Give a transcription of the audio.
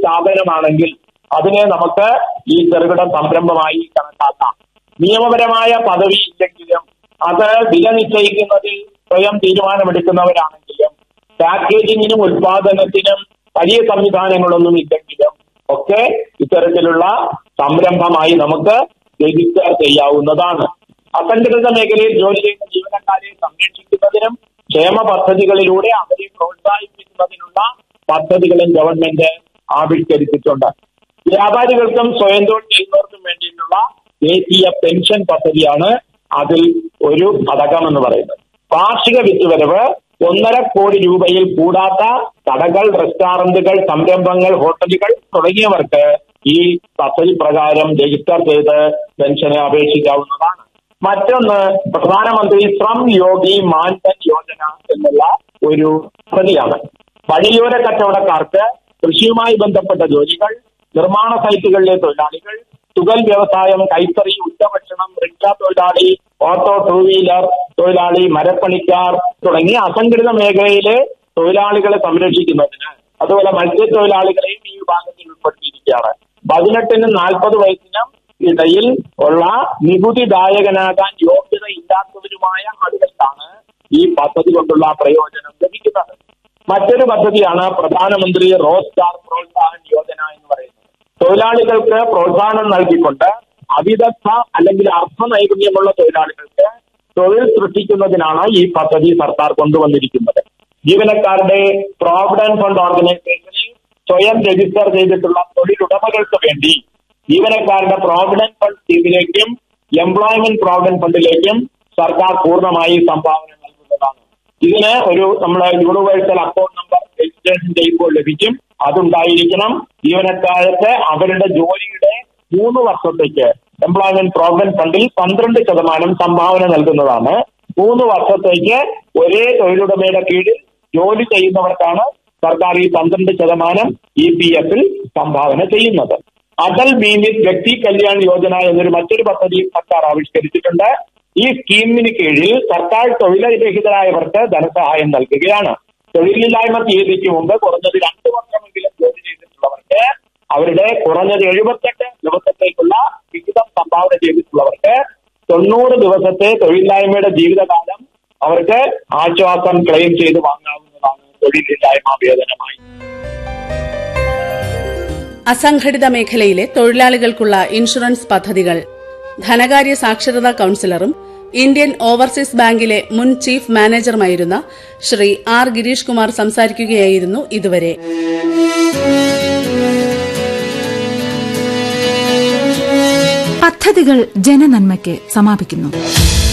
സ്ഥാപനമാണെങ്കിൽ അതിനെ നമുക്ക് ഈ ചെറുകിട സംരംഭമായി കണക്കാക്കാം നിയമപരമായ പദവി ഇല്ലെങ്കിലും അത് വില നിശ്ചയിക്കുന്നതിൽ സ്വയം തീരുമാനമെടുക്കുന്നവരാണെങ്കിലും പാക്കേജിങ്ങിനും ഉൽപാദനത്തിനും വലിയ സംവിധാനങ്ങളൊന്നും ഇല്ലെങ്കിലും ഒക്കെ ഇത്തരത്തിലുള്ള സംരംഭമായി നമുക്ക് രജിസ്റ്റർ ചെയ്യാവുന്നതാണ് അസംഘടിത മേഖലയിൽ ജോലി ചെയ്യുന്ന ജീവനക്കാരെ സംരക്ഷിക്കുന്നതിനും ക്ഷേമ പദ്ധതികളിലൂടെ അവരെ പ്രോത്സാഹിപ്പിക്കുന്നതിനുള്ള പദ്ധതികളും ഗവൺമെന്റ് ആവിഷ്കരിച്ചിട്ടുണ്ട് വ്യാപാരികൾക്കും സ്വയം തൊഴിൽ ചെയ്യുന്നവർക്കും വേണ്ടിയിട്ടുള്ള ദേശീയ പെൻഷൻ പദ്ധതിയാണ് അതിൽ ഒരു ഘടകം എന്ന് പറയുന്നത് കാർഷിക വിറ്റുവരവ് ഒന്നര കോടി രൂപയിൽ കൂടാത്ത കടകൾ റെസ്റ്റോറന്റുകൾ സംരംഭങ്ങൾ ഹോട്ടലുകൾ തുടങ്ങിയവർക്ക് ഈ പദ്ധതി പ്രകാരം രജിസ്റ്റർ ചെയ്ത് പെൻഷന് അപേക്ഷിക്കാവുന്നതാണ് മറ്റൊന്ന് പ്രധാനമന്ത്രി ശ്രം യോഗി മാൻധൻ യോജന എന്നുള്ള ഒരു പദ്ധതിയാണ് വഴിയോര കച്ചവടക്കാർക്ക് കൃഷിയുമായി ബന്ധപ്പെട്ട ജോലികൾ നിർമ്മാണ സൈറ്റുകളിലെ തൊഴിലാളികൾ തുകൽ വ്യവസായം കൈത്തറി ഉച്ചഭക്ഷണം റിക്ഷ തൊഴിലാളി ഓട്ടോ ടൂ വീലർ തൊഴിലാളി മരപ്പണിക്കാർ തുടങ്ങിയ അസംഘടിത മേഖലയിലെ തൊഴിലാളികളെ സംരക്ഷിക്കുന്നതിന് അതുപോലെ മത്സ്യത്തൊഴിലാളികളെയും ഈ വിഭാഗത്തിൽ ഉൾപ്പെടുത്തിയിരിക്കുകയാണ് പതിനെട്ടിനും നാൽപ്പത് വയസ്സിനും ഇടയിൽ ഉള്ള നികുതിദായകനാകാൻ യോഗ്യത ഇല്ലാത്തവരുമായ ആളുകൾക്കാണ് ഈ പദ്ധതി കൊണ്ടുള്ള പ്രയോജനം ലഭിക്കുന്നത് മറ്റൊരു പദ്ധതിയാണ് പ്രധാനമന്ത്രി റോസ്ഗാർ പ്രോത്സാഹൻ യോജന എന്ന് പറയുന്നത് തൊഴിലാളികൾക്ക് പ്രോത്സാഹനം നൽകിക്കൊണ്ട് അവിദഗ്ധ അല്ലെങ്കിൽ അർത്ഥ നൈപുണ്യമുള്ള തൊഴിലാളികൾക്ക് തൊഴിൽ സൃഷ്ടിക്കുന്നതിനാണ് ഈ പദ്ധതി സർക്കാർ കൊണ്ടുവന്നിരിക്കുന്നത് ജീവനക്കാരുടെ പ്രോവിഡന്റ് ഫണ്ട് ഓർഗനൈസേഷനിൽ സ്വയം രജിസ്റ്റർ ചെയ്തിട്ടുള്ള തൊഴിലുടമകൾക്ക് വേണ്ടി ജീവനക്കാരുടെ പ്രോവിഡന്റ് ഫണ്ട് സ്കീമിലേക്കും എംപ്ലോയ്മെന്റ് പ്രോവിഡന്റ് ഫണ്ടിലേക്കും സർക്കാർ പൂർണ്ണമായി സംഭാവന നൽകുന്നതാണ് ഇതിന് ഒരു നമ്മുടെ യൂണിവേഴ്സൽ അക്കൗണ്ട് നമ്പർ രജിസ്ട്രേഷൻ ചെയ്യുമ്പോൾ ലഭിക്കും അതുണ്ടായിരിക്കണം ജീവനക്കാർക്ക് അവരുടെ ജോലിയുടെ മൂന്ന് വർഷത്തേക്ക് എംപ്ലോയ്മെന്റ് പ്രോവിഡന്റ് ഫണ്ടിൽ പന്ത്രണ്ട് ശതമാനം സംഭാവന നൽകുന്നതാണ് മൂന്ന് വർഷത്തേക്ക് ഒരേ തൊഴിലുടമയുടെ കീഴിൽ ജോലി ചെയ്യുന്നവർക്കാണ് സർക്കാർ ഈ പന്ത്രണ്ട് ശതമാനം ഇ പി എഫിൽ സംഭാവന ചെയ്യുന്നത് അടൽ ബീമിത് വ്യക്തി കല്യാൺ യോജന എന്നൊരു മറ്റൊരു പദ്ധതി സർക്കാർ ആവിഷ്കരിച്ചിട്ടുണ്ട് ഈ സ്കീമിന് കീഴിൽ സർക്കാർ തൊഴിലരഹിതരായവർക്ക് ധനസഹായം നൽകുകയാണ് തൊഴിലില്ലായ്മ തീയതിക്ക് മുമ്പ് കുറഞ്ഞത് രണ്ട് വർഷമെങ്കിലും ജോലി ചെയ്തിട്ടുള്ളവർക്ക് അവരുടെ കുറഞ്ഞത് എഴുപത്തെട്ട് ദിവസത്തേക്കുള്ള വിഹിതം സംഭാവന ചെയ്തിട്ടുള്ളവർക്ക് തൊണ്ണൂറ് ദിവസത്തെ തൊഴിലില്ലായ്മയുടെ ജീവിതകാലം അവർക്ക് ആശ്വാസം ക്ലെയിം ചെയ്ത് വാങ്ങാവുന്നതാണ് തൊഴിലില്ലായ്മ വേതനമായി അസംഘടിത മേഖലയിലെ തൊഴിലാളികൾക്കുള്ള ഇൻഷുറൻസ് പദ്ധതികൾ ധനകാര്യ സാക്ഷരതാ കൌൺസിലറും ഇന്ത്യൻ ഓവർസീസ് ബാങ്കിലെ മുൻ ചീഫ് മാനേജറുമായിരുന്ന ശ്രീ ആർ ഗിരീഷ് കുമാർ സംസാരിക്കുകയായിരുന്നു ഇതുവരെ പദ്ധതികൾ ജനനന്മയ്ക്ക് സമാപിക്കുന്നു